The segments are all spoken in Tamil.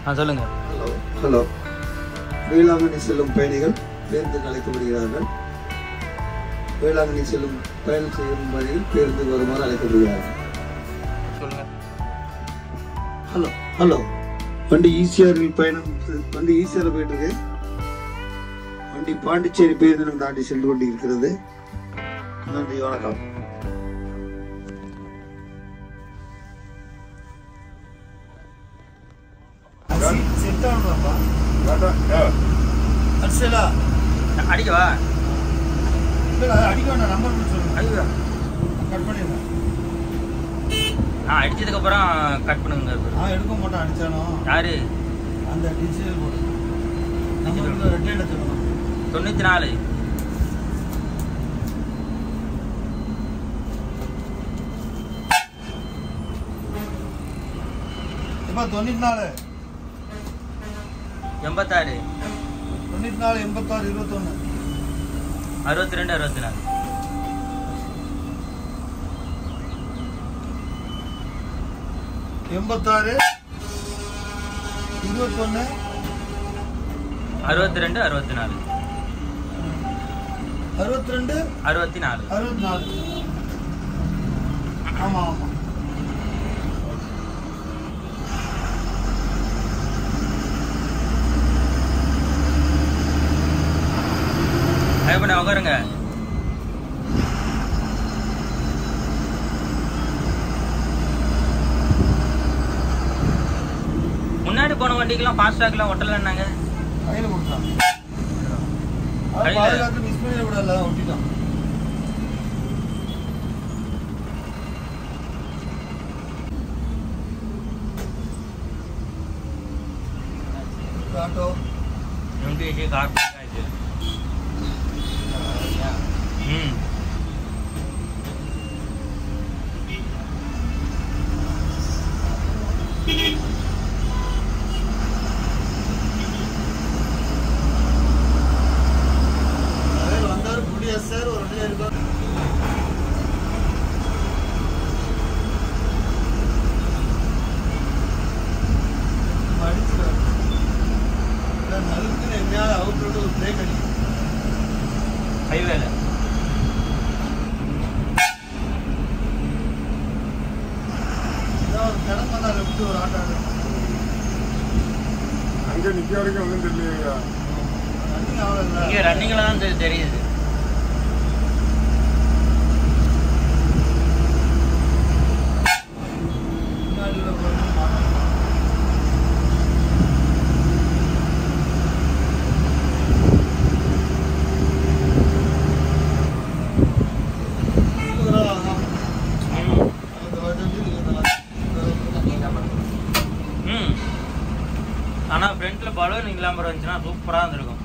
ஆ சொல்லுங்கள் ஹலோ ஹலோ வேளாங்கண்ணி செல்லும் பயணிகள் பேருந்து அழைக்கப்படுகிறார்கள் வேளாங்கண்ணி செல்லும் பயணம் செய்யும் வழியில் பேருந்து வருமாறு அழைக்கப்படுகிறார்கள் சொல்லுங்கள் ஹலோ ஹலோ வண்டி ஈசிஆரில் பயணம் செ- வண்டி ஈசிஆர் போயிட்டு இருக்கு வண்டி பாண்டிச்சேரி பேருந்து தாண்டி சென்று கொண்டு இருக்கிறது நன்றி வணக்கம் அடிக்கவா அடிக்க வேண்டாம் நம்பர் சொல்லுங்க ஐயோ கட் பண்ணிடுங்க நான் அடிச்சதுக்கப்புறம் கட் பண்ணுங்க நான் எடுக்க மாட்டேன் அடிச்சாலும் யாரு அந்த டிஜிட்டல் போர்டு நம்பர் ரெட்டே எடுத்துக்கணும் தொண்ணூற்றி நாலு இப்போ தொண்ணூற்றி நாலு எண்பத்தாறு தொண்ணூற்றி நாலு எண்பத்தாறு இருபத்தொன்று அறுபத்தி ரெண்டு அறுபத்தி நாலு எண்பத்தாறு இருபத்தொன்று அறுபத்தி ரெண்டு அறுபத்தி நாலு அறுபத்தி ரெண்டு அறுபத்தி நாலு அறுபத்தி நாலு ஆமாம் ஆமாம் அது பண்ண உட்காருங்க முன்னாடி போன வண்டிக்கெல்லாம் ஃபாஸ்டாக்லாம் ஒட்டலன்னாங்க கையில் கொடுத்தான் கையில? பாதுகாத்து மிஸ் பண்ணிடக்கூடாது ஒட்டிட்டான் ஆட்டோ இவங்க கார் ஆயிடுச்சு ம் அதே வந்தாரு புடி சார் ஒரு வண்டியா இருக்கும் அடிச்சுடாரு நலுக்குன்னு எங்கேயாவது அவுட் விட்டு ஒரு பிரேக் அடிக்கும் ஹைவேல ஏதாவது ஒரு கிடக்கு வந்தா லெஃப்ட் ஒரு ஆட்டோ ஆடு அங்க நிக்க வரைக்கும் ஒன்றும் தெரியலையா ரன்னிங் ஆகல இங்கே ரன்னிங்கில் தான் தெரி- தெரியுது முன்னாடி உள்ள பொண்ணு மாட்டோம் ம் ஆனால் ஃப்ரண்ட்டில் பலூன் இல்லாமல் இருந்துச்சுன்னா சூப்பராக இருந்திருக்கும்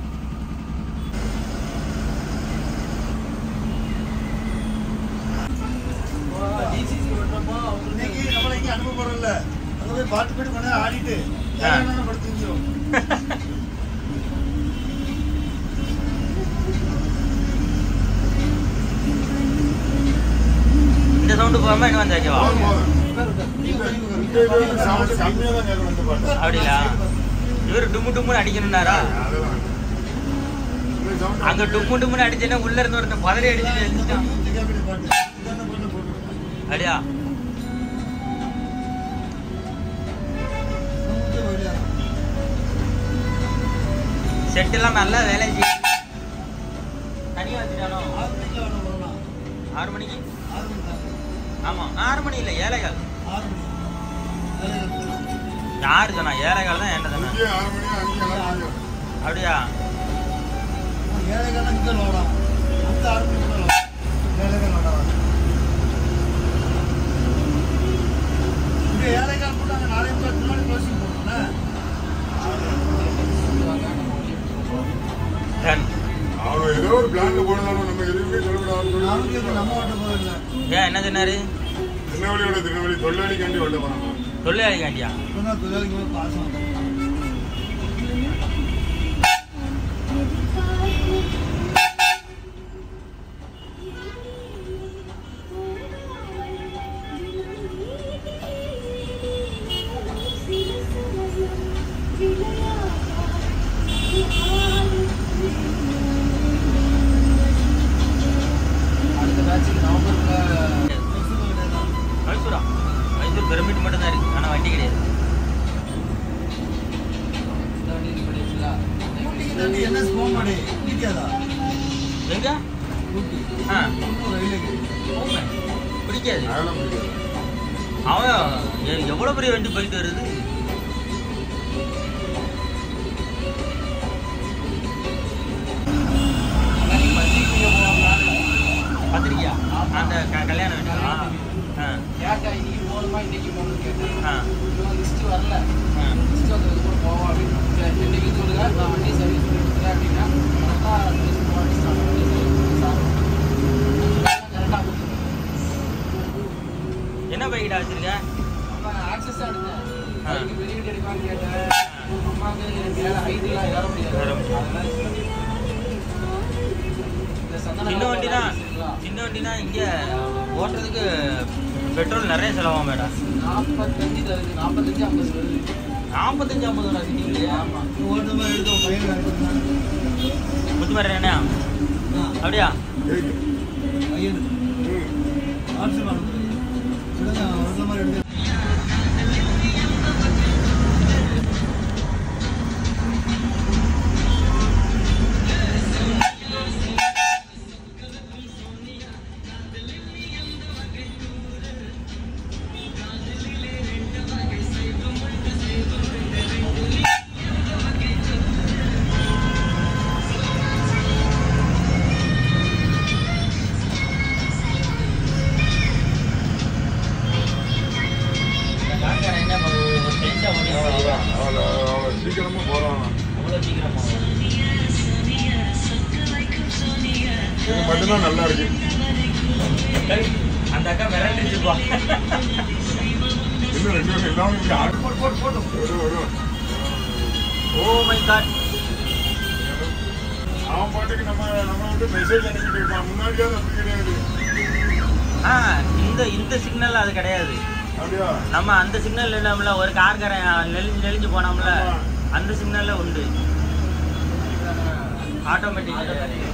இன்னைக்கு நம்மள எங்கேயும் அனுப்ப போறோம்ல அங்க போய் பாட்டு பாட்டு கொஞ்ச நேரம் ஆடிட்டு தேவையான படுத்து தூங்கிடும் இந்த சவுண்டு போகாமல் இன்னும் வந்து வைக்கவா சவுண்ட் கம்மியா தான் கேட்கணும் இந்த பாட்டு அப்படிங்களா இவர் டும்மு டும்முன்னு அடிக்கணும்னாரா அதுதான் இந்த sound அங்க டும்மு டும்முன்னு அடிச்சேன்னா உள்ள இருந்து ஒருத்தன் பதறி அடிச்சுட்டு எழுந்துட்டான் பாட்டு இதான பாட்டு போட்டு அப்படியா செட் எல்லாம் நல்லா வேலை செய்யும் தனியா வச்சுட்டானோ ஆறு மணிக்கு வேணும் வரலாம் ஆறு மணிக்கு ஆறு மணி தான் ஆமா ஆறு மணி இல்லை ஏழைகால் ஆறு மணி வேலையை எடுத்துக்கலாம். யாரு சொன்னா ஏழைகால் தான் என்ன சொன்னா இங்கே ஆறு மணி அங்கே ஆறு மணி அப்படியா ஏழைக்காரன் இங்க லோடாம் அந்த ஆறு மணிக்கு லோடாம் ஏழைக்காரன் லோடாம் இங்க ஏழைக்காரன் போட்டாங்க நாளை பத்து நாள் க்ளோசிங் போட்டோம்ல டன் அவன் ஏதோ ஒரு பிளான்ல போனதாலும் நம்ம எதுவுமே சொல்லக்கூடாது நாளைக்கு இது நம்ம ஓட்ட போதில்லை ஏன் என்ன சொன்னாரு திருநெல்வேலியோட திருநெல்வேலி தொழிலாளிக்காண்டி வெள்ள போனாங்க தொழிலாளிக்காண்டியா இப்பதான் தொழிலாளிக்கு போய் காசு வாங்க அடுத்த பேட்சுக்கு நவம்பர்ல மைசூரா மைசூர் பெர்மிட் மட்டும் தான் இருக்கு ஆனா வண்டி கிடையாது இந்த வண்டி இது பண்ணிடுச்சுல ஊட்டிக்கு தம்பி என்ன போக மாட்டேன் பிடிக்காதா எங்க ஊட்டி ஆ இன்னும் ரயிலுக்கு போங்க. பிடிக்காது அதெல்லாம் முடியாது அவன் எ- எவ்வளவு பெரிய வண்டி போயிட்டு வருது அன்னைக்கு பத்திரிக்கை போவாங்களான்னு பத்திரிக்கையா அந்த க- கல்யாண வண்டி ஆ ஆ கேட்டேன் இன்னைக்கு போகணுமா இன்னைக்கு போகணும்னு கேட்டேன் ஆ இன்னும் லிஸ்ட் வரல ஆ லிஸ்ட் வந்ததுக்கப்புறம் போவோம் அப்படின்னு சரி, இன்னைக்கு சொல்லுங்க நான் வண்டி சர்வீஸ் பண்ணி கொடுத்துறேன் அப்படின்னா கரெக்டாக லிஸ்ட் போக அடிச்சிட்டாங்க வண்டி சர்வீஸ் சார் கரெக்டாக கொடுத்துருவேன் என்ன பைக்கிட்ட வச்சிருக்க அப்போ நான் ஆக்சஸ் எடுத்தேன் ஆ. அதுக்கு வெளியே கிடைப்பான்னு கேட்டேன் அம்மாவுக்கு மேலே ஹைட்லாம் ஏற முடியாது ஏற முடியாது. அதெல்லாம் இந்த சந்தன சின்ன வண்டினா இருக்குங்களா? சின்ன வண்டினா இங்க ஓட்டுறதுக்கு பெட்ரோல் நிறைய செலவாகும் மேடம் நாற்பத்தஞ்சு தருது நாற்பத்தஞ்சு ஐம்பது வருது நாற்பத்தஞ்சு ஐம்பது சிட்டிங்களே ஆமா ஓட்ட மாதிரி எடுத்து உன் பையன் அனுப்புனான் முத்து மாதிரி என்ன அப்படியா இருக்கு. பையனு ம். வாட்ஸ்அப் அனுப்புறேன் விடுங்க ஓட்ட மாதிரி எடுத்து கார்காரன் என்ன ஒரு ஒரு டென்ஷா ஓடி அதான், அதான். அவள- அவள சீக்கிரமா போறான் அவ்வளோ சீக்கிரமா இது மட்டும்தான் நல்லா இருக்கு அந்த அக்கா மிரண்டிருப்பா இன்னும் ரெண்டு பேரும் எல்லாமே இப்படி ஆடு போட்டு போட்டு போட்டு வரும் வரும் ஓ மை காட் அவன் பாட்டுக்கு நம்ம நம்ம வந்து மெசேஜ் அனுப்பிட்டு இருப்பான் முன்னாடியாவது அப்படி கிடையாது ஆ இந்த இந்த சிக்னல் அது கிடையாது அப்படியா நம்ம அந்த சிக்னல் இல்லாமல ஒரு கார்காரன் நெளிஞ்சு நெளிஞ்சு போனோம்ல ஆமா. அந்த சிக்னல்ல உண்டு ஆட்டோமேட்டிக்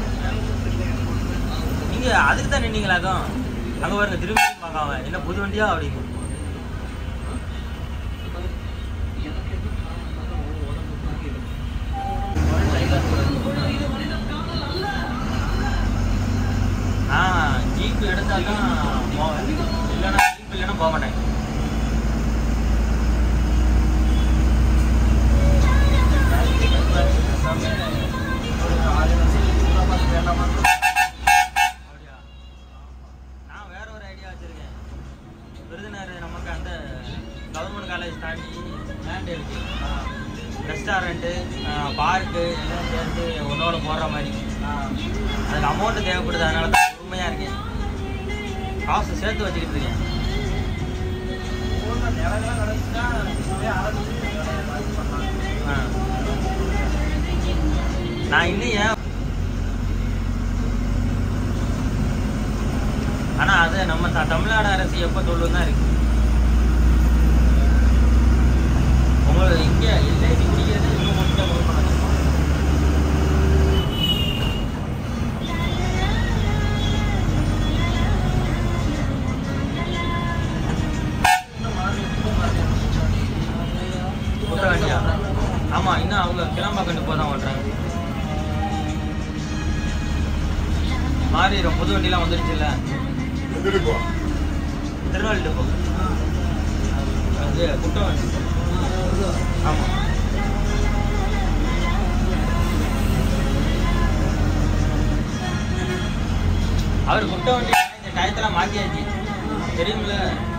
நீங்க அதுக்கு தான் நின்னீங்களாக்கும் அங்க பாருங்க திரும்பி பார்க்காம என்ன புது வண்டியா அப்படின்னு ஆ ஜீப் எடுத்தா தான் போவேன் இல்லைன்னா ஜீப் இல்லைன்னா போக மாட்டேன் அப்படியா? நான் வேற ஒரு ஐடியா வச்சிருக்கேன் விருதுநகர் நமக்கு அந்த கவர்மெண்ட் காலேஜ் தாண்டி லேண்ட் இருக்கு ரெஸ்டாரண்ட்டு பார்க்கு எல்லாம் சேர்த்து ஒன்னோட போடுற மாதிரி அதுக்கு அமௌண்ட் தேவைப்படுது அதனால தான் உண்மையாக இருக்கேன் காசு சேர்த்து வச்சுக்கிட்டு இருக்கேன் ஆ. நான் இன்னும் ஏன் ஆனா அது நம்ம த- தமிழ்நாடு அரசு எப்ப சொல்லும் தான் இருக்கு உங்களுக்கு இங்க எல்ஐசி குடிக்கிறது இன்னும் கொஞ்சம் கொடுக்கணும் குட்ட வண்டியா ஆமா இன்னும் அவங்க கிளம்பாக்கண்டு போதான் ஓட்டுறாங்க மாறிடும் புது வண்டிலாம் வந்துருச்சுல்ல எதிர்க்கு போ திருநெல்வேலி போ அது குட்ட வண்டி ஆமா அவர் குட்ட வண்டி இந்த டயத்தெல்லாம் மாத்தியாச்சு தெரியுமில்ல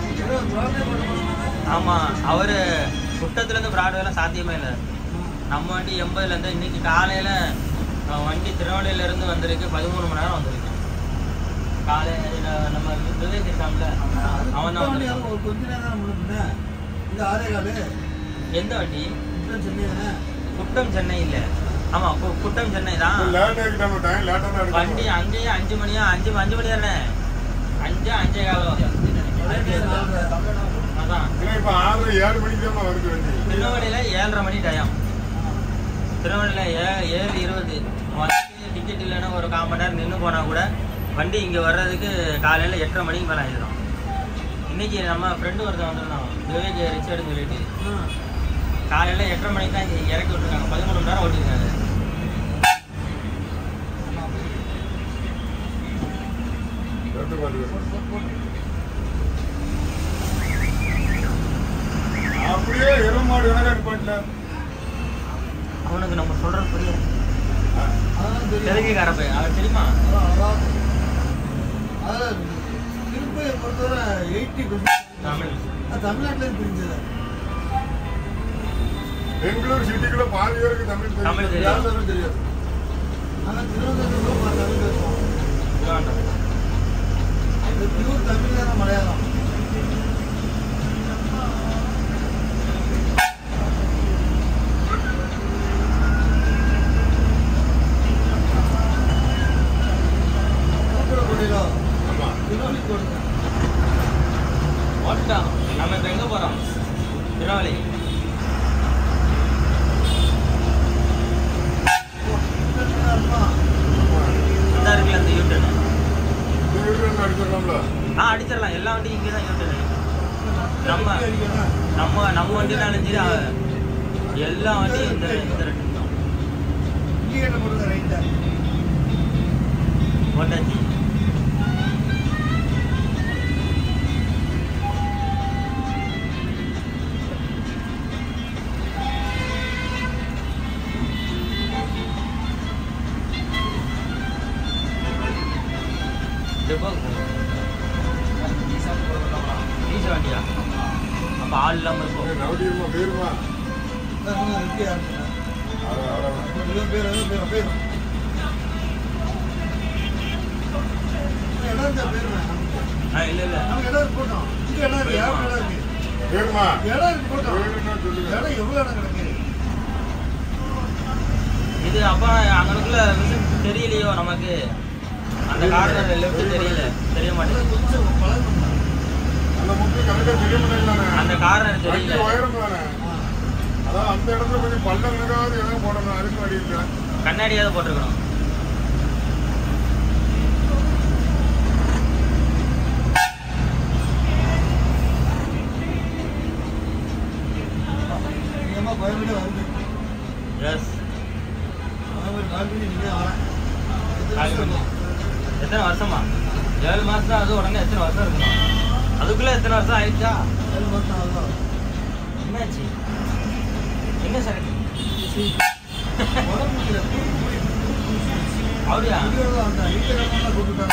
ஆமா அவரு குட்டத்துல இருந்து பிராட்வேலாம் சாத்தியமே இல்லை நம்ம வண்டி எண்பதுல இருந்து இன்னைக்கு காலையில அஹ், வண்டி திருநெல்வேலியில இருந்து வந்திருக்கு பதிமூணு மணி நேரம் வந்திருக்கு காலையில நம்ம விவேக் இருக்கான்ல அவன் தான் வந்திருக்கான் ஒரு கொஞ்ச நேரம் தான் முன்ன இந்த ஆரே காலு எந்த வண்டி இந்த சென்னை தானே குட்டம் சென்னை இல்ல ஆமா கு- குட்டம் சென்னை தான் லேட் ஆகிட்டாங்க டைம் லேட்டாக தான் வண்டி எடுக்கணும் அங்கேயே அஞ்சு மணியா அஞ்சு அஞ்சு மணி தானே அஞ்சு அஞ்சே காலம் அதான் ஏன்னா இப்போ ஆறு ஏழு மணிக்கு தான் வருது வண்டி திருநெல்வேலியில ஏழரை மணி டயம் திருவண்ணாமலை ஏ ஏழு இருபது வந்து டிக்கெட் இல்லைன்னா ஒரு கால் மணி நேரம் நின்று போனால் கூட வண்டி இங்கே வர்றதுக்கு காலையில் எட்டரை மணிக்கு மேலே ஆயிடும் இன்னைக்கு நம்ம ஃப்ரெண்டு ஒருத்தன் வந்திருந்தான் விவேக் ரிச்சர்டுன்னு சொல்லிட்டு காலையில் எட்டரை மணிக்கு தான் இங்க இறக்கி விட்டுருக்காங்க பதிமூணு மணி நேரம் ஓட்டிருக்காங்க கேட்டு பாத்துக்க. அப்படியே எருமை மாடு கணக்காட்டு பாட்டுல அவனுக்கு நம்ம சொல்கிறது புரியாது அதெல்லாம் தெரியும். தெலுங்குக்கார பையன் அவர் தெரியுமா அதான், அதான். அதான் திருப்பதியை பொறுத்தவரை 80% தமிழ் அது தமிழ்நாட்டுல பிரிஞ்சது பெங்களூர் சிட்டிக்குள்ள பாதி பேருக்கு தமிழ் தெரியும். தமிழ் தெரியும். யாரும் தமிழ் தெரியாது ஆனா திருவனந்தபுரம் தமிழ் பேசுவோம் திருவண்ணாமலை. இது பியூர் தமிழ் தானே மலையாளம் கோடியிலோ ஆமா. திருவள்ளி கொடுத்தேன் ஓட்டோம் நம்ம இப்போ எங்கே போகிறோம் திருவண்ணாமலை இந்த இருக்குல்ல அந்த யூட்டனு இந்த வீட்டுல அடிச்சிடலாம்ல ஆ அடிச்சிடலாம் எல்லா வண்டியும் இங்கே தான் யூட்டனு நம்ம நம்ம நம்ம வண்டினாலும் சரி அ- எல்லா வண்டியும் இந்த இந்த ரெண்டு தான் இண்டிகேட்டர் போடுங்க ரைட்டா போட்டாச்சு டெப்போக்கு போகணும். டீசல் வண்டியா அப்போ ஆள் இல்லாமல் இருக்கும் நவடியுமா பேருமா ரெட்டியா பேர் பேர் பேர் பேர் இடம் இருந்தா பேர் ஆ இல்லை இல்லை நமக்கு இடம் இருக்கு போட்டோம் இங்க இடம் இருக்கு யாரும் இடம் இருக்கு பேருமா இடம் இருக்கு போட்டோம் வேணும்னா சொல்லுங்க இடம் எவ்வளவு இடம் கிடக்கு இது அப்போ அங்கனுக்குள்ள விஷயம் தெரியலையோ நமக்கு அந்த கார்னர் லெஃப்ட் தெரியல தெரிய மாட்டேங்குது கொஞ்சம் பழகணும் அந்த முக்கு கணக்கா தெரிய மாட்டேங்கிறானே அந்த கார்னர் வண்டி தெரியல உயரம் தானே அதான் அந்த இடத்துல கொஞ்சம் பள்ளம் கணக்காவது எதாவது போடணும் அதுக்கு வழி இல்லை கண்ணாடியாவது போட்டிருக்கணும் ஏமா கோயம்பேடு வருது எஸ் கோயம்பேடு கால் பண்ணி நீங்க வரேன் கால் பண்ணி. எத்தனை வருஷமா ஏழு மாசம் தான் அது உடனே எத்தனை வருஷம் இருக்கணும் அதுக்குள்ள எத்தனை வருஷம் ஆயிடுச்சா ஏழு மாசம் ஆகுதா என்னாச்சு என்ன சரக்கு உடம்பு முடியல கூடி கூடி அப்படியா முடியோட அந்த வீட்டுக்காரங்க கூப்பிட்டாங்க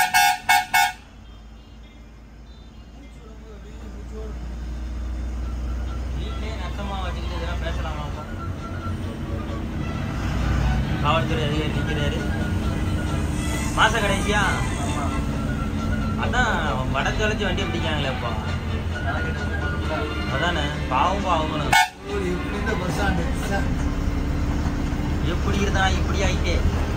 வீட்லயே நட்டமா வச்சுக்கிட்டு இதெல்லாம் பேசலாமா அப்போ? காவல்துறை அதிகாரி நிற்கிறாரு மாச கடைசியா அதான் வட தொலைச்சி வண்டி பிடிக்காங்களே இப்போ அதானே பாவம் பாவம் ஒரு எப்படி இந்த பஸ் ஸ்டாண்டு சார் எப்படி இருந்தா இப்படி ஆயிட்டே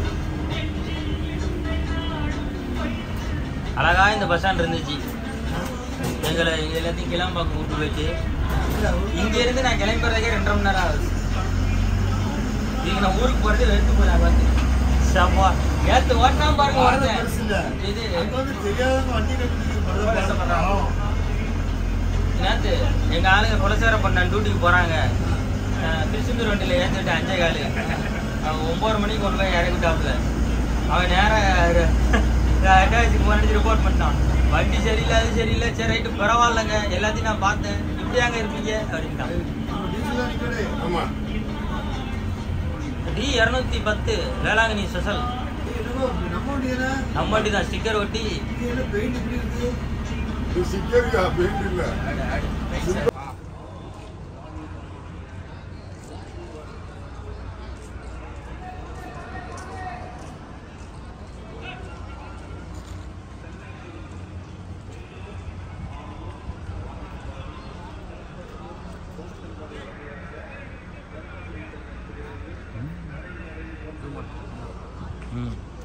அழகா இந்த பஸ் ஸ்டாண்ட் இருந்துச்சு எங்களை எங்க எல்லாத்தையும் கிளம்பாக்க கூப்பிட்டு போயிட்டு இங்க இருந்து நான் கிளம்பி போறதுக்கே ரெண்டரை மணி நேரம் ஆகுது இதுக்கு நான் ஊருக்கு போறது எடுத்து போறேன் பார்த்து சப்பா நேத்து ஓட்டினா பாருங்க ஒருத்தன். பெருசு இல்ல இது அங்க வந்து தெரியாதவங்க வண்டி கட்டிட்டு நேத்து எங்க ஆளுங்க குலசேர பண்ண டியூட்டிக்கு போறாங்க அஹ் திருச்செந்தூர் வண்டியில ஏத்திட்டு அஞ்சே காலு அவன் ஒன்பது மணிக்கு கொண்டு போய் இறக்கி விட்டாப்புல அவன் நேரம் அட்டாச்சுக்கு போனடிச்சு ரிப்போர்ட் பண்ணிட்டான் வண்டி சரியில்லை அது சரியில்லை சரி ரைட்டு பரவாயில்லைங்க எல்லாத்தையும் நான் பார்த்தேன் இப்படியாங்க இருப்பீங்க அப்படின்ட்டான் டீசல் தான் நிக்கடே ஆமா டி இரநூத்தி பத்து வேளாங்கண்ணி ஸ்பெஷல் என்னமோ நம்ம வண்டி தானே நம்ம வண்டி தான் ஸ்டிக்கர் ஒட்டி இது என்ன பெயிண்ட் இப்படி இருக்கு இது சிக்கரியா பெயிண்ட் இல்ல ம்